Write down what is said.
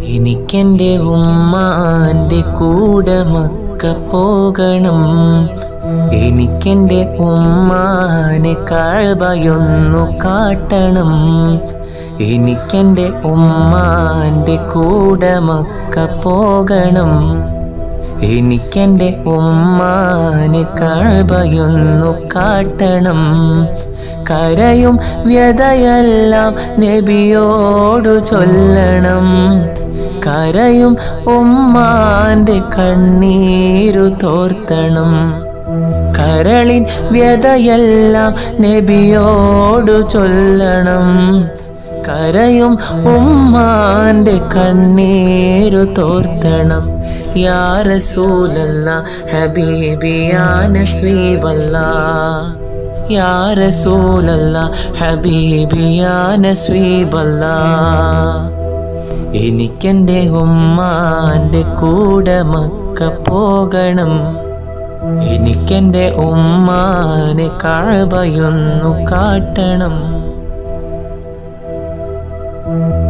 എനിക്കെൻ്റെ ഉമ്മാൻ്റെ കൂടെ മക്ക പോകണം എനിക്കെൻ്റെ ഉമ്മാനെ കഴബയൊന്നു കാട്ടണം എനിക്കെൻ്റെ ഉമ്മാൻ്റെ കൂടെ മക്ക പോകണം എനിക്കെൻ്റെ ഉമ്മാനെ കഴബയൊന്നു കാട്ടണം കരയും വ്യതയെല്ലാം നബിയോടു ചൊല്ലണം കരയും ഉമ്മാന്റെ കണ്ണീരു തോർത്തണം കരളിൻ വ്യതയെല്ലാം നബിയോടു ചൊല്ലണം കരയും ഉമ്മാന്റെ കണ്ണീരു തോർത്തണം യാ റസൂലല്ല ഹബീബി യാ നസ്വീബല്ല യാ റസൂലല്ല ഹബീബി യാ നസ്വീബല്ല എനിക്കെൻ്റെ ഉമ്മാന്റെ കൂടെ മക്ക പോകണം എനിക്കെൻ്റെ ഉമ്മാനെ കഴബയൊന്നു കാട്ടണം